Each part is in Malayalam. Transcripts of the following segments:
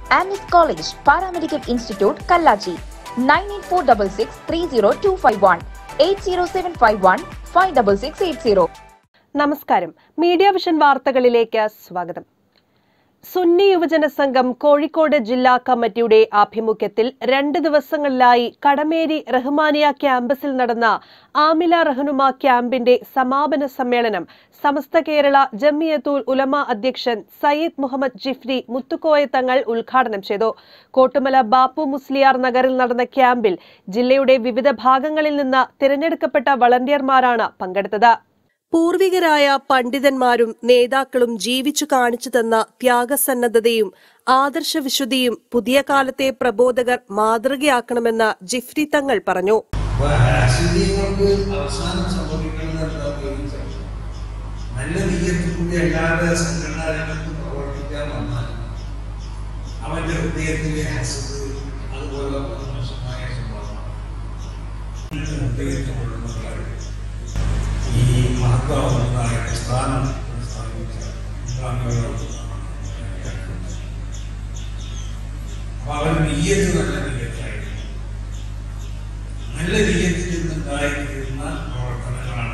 ആമിസ് college paramedical institute Kallachi nine eight four double six three zero two five one eight zero seven five one five double six eight zero നമസ്കാരം മീഡിയ വിഷൻ വാർത്തകളിലേക്ക് സ്വാഗതം സുന്നി യുവജന സംഘം കോഴിക്കോട് ജില്ലാ കമ്മിറ്റിയുടെ ആഭിമുഖ്യത്തിൽ രണ്ട് ദിവസങ്ങളിലായി കടമേരി റഹ്മാനിയ ക്യാമ്പസിൽ നടന്ന ആമില റഹ്നുമ ക്യാമ്പിന്റെ സമാപന സമ്മേളനം സമസ്ത കേരള ജമിയത്തുൽ ഉലമ അധ്യക്ഷൻ സയ്യിദ് മുഹമ്മദ് ജിഫ്രി മുത്തുക്കോയ തങ്ങൾ ഉദ്ഘാടനം ചെയ്തു കോട്ടുമല ബാപ്പു മുസ്ലിയാർ നഗറിൽ നടന്ന ക്യാമ്പിൽ ജില്ലയുടെ വിവിധ ഭാഗങ്ങളിൽ നിന്ന് തിരഞ്ഞെടുക്കപ്പെട്ട വളണ്ടിയർമാരാണ് പങ്കെടുത്തത് പൂർവികരായ പണ്ഡിതന്മാരും നേതാക്കളും ജീവിച്ചു കാണിച്ചു തന്ന ത്യാഗസന്നദ്ധതയും ആദർശവിശുദ്ധിയും പുതിയ കാലത്തെ പ്രബോധകർ മാതൃകയാക്കണമെന്ന് ജിഫ്രി തങ്ങൾ പറഞ്ഞു അപ്പൊ ഹാസിദ്യങ്ങൾക്ക് അവസാനം സംഭവിക്കുന്നത് എന്താണെന്ന് ചോദിച്ചാൽ നല്ല നീയത്തിൽ കൂടി അല്ലാതെ സംഘടനാ രംഗത്ത് പ്രവർത്തിക്കാൻ വന്നാൽ അവന്റെ ഹൃദയത്തിലെ ഹസത് അതുപോലെ മോശമായ സ്വഭാവമാണ് ഹൃദയത്തിൽ കൊള്ളുന്നവരാണ് ഈ മഹത്വമായ സ്ഥാനം സ്ഥാപിച്ച ഇസ്ലാമികളോട് അപ്പൊ അവൻ നീയത്ത് നല്ല നീയത്തായിരുന്നു നല്ല രീതിയിൽ നിന്നുണ്ടായിത്തീരുന്ന പ്രവർത്തനങ്ങളാണ്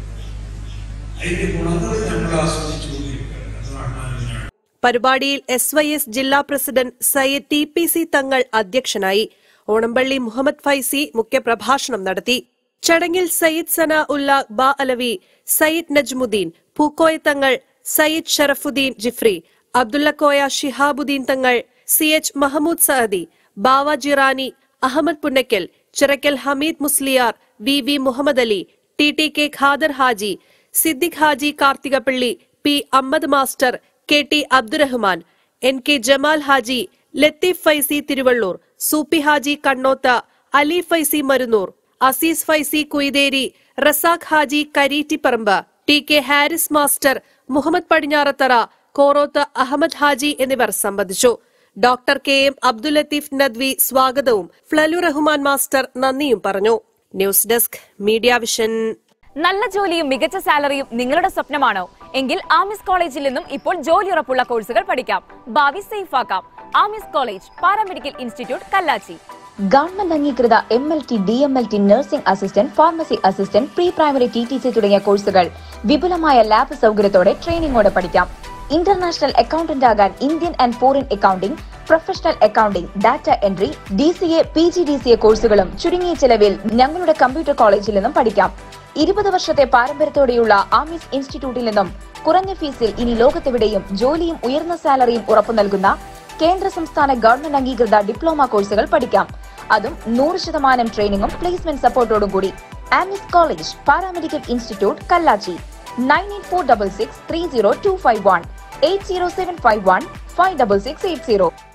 അതിന്റെ ഗുണങ്ങൾ നമ്മൾ ആസ്വദിച്ചുകൊണ്ടിരിക്കുകയാണ് അതാണ് ഇതിനാണ് പരിപാടിയിൽ എസ് വൈ എസ് ജില്ലാ president Sayyid T P C Thangal അധ്യക്ഷനായി ഓണമ്പള്ളി മുഹമ്മദ് ഫൈസി മുഖ്യപ്രഭാഷണം നടത്തി ചടങ്ങിൽ സയ്യിദ് സന ഉല്ല ബ അലവി സയ്യിദ് നജ്മുദ്ദീൻ പൂക്കോയ തങ്ങൾ Sayyid Sharafuddin Jifri Abdullakoya Shihabuddeen Thangal C H Mahmood Saadi Bava Jirani Ahmed Punnakkal Chirakkal Hameed Musliyar V V Muhammad Ali T T K Khader Haji Siddique Haji Karthikappally P Ammad master K T Abdurahman N K Jamal Haji Latheef Faizy Thiruvallur Soopi Haji Kannoth Ali Faizy Marunnur Azeez Faizy Kuyitheri Razak Haji Kareettiparamba T K Haris master Muhammad Padinharathara Koroth Ahmed Haji എന്നിവർ സംബന്ധിച്ചു doctor K M Abdul Latheef Nadvi സ്വാഗതവും ഫ്ലലു റഹ്മാൻ മാസ്റ്റർ നന്ദിയും പറഞ്ഞു ന്യൂസ് ഡെസ്ക് മീഡിയ വിഷൻ നല്ല ജോലിയും മികച്ച സാലറിയും നിങ്ങളുടെ സ്വപ്നമാണോ എങ്കിൽ ആമിസ് കോളേജിൽ നിന്നും ഇപ്പോൾ ജോലി ഉറപ്പുള്ള കോഴ്സുകൾ പഠിക്കാം ഭാവി സേഫ് ആക്കാം Amis college paramedical institute Kallachi government അംഗീകൃത M L T D M L T nursing assistant pharmacy assistant pre primary T T C തുടങ്ങിയ കോഴ്സുകൾ വിപുലമായ ലാബ് സൗകര്യത്തോടെ ട്രെയിനിങ്ങോടെ പഠിക്കാം ഇന്റർനാഷണൽ അക്കൗണ്ടന്റ് ആകാൻ Indian and foreign accounting professional accounting data entry D C A P G D C A കോഴ്സുകളും ചുരുങ്ങിയ ചെലവിൽ ഞങ്ങളുടെ കമ്പ്യൂട്ടർ കോളേജിൽ നിന്നും പഠിക്കാം ഇരുപത് വർഷത്തെ പാരമ്പര്യത്തോടെയുള്ള ആമിസ് ഇൻസ്റ്റിറ്റ്യൂട്ടിൽ നിന്നും കുറഞ്ഞ ഫീസിൽ ഇനി ലോകത്തെവിടെയും ജോലിയും ഉയർന്ന സാലറിയും ഉറപ്പു നൽകുന്ന കേന്ദ്ര സംസ്ഥാന ഗവൺമെന്റ് അംഗീകൃത ഡിപ്ലോമ കോഴ്സുകൾ പഠിക്കാം അതും നൂറ് ശതമാനം ട്രെയിനിങ്ങും പ്ലേസ്മെന്റ് സപ്പോർട്ടോടും കൂടി Amis college paramedical institute Kallachi nine eight four double six three zero two five one eight zero seven five one five double six eight zero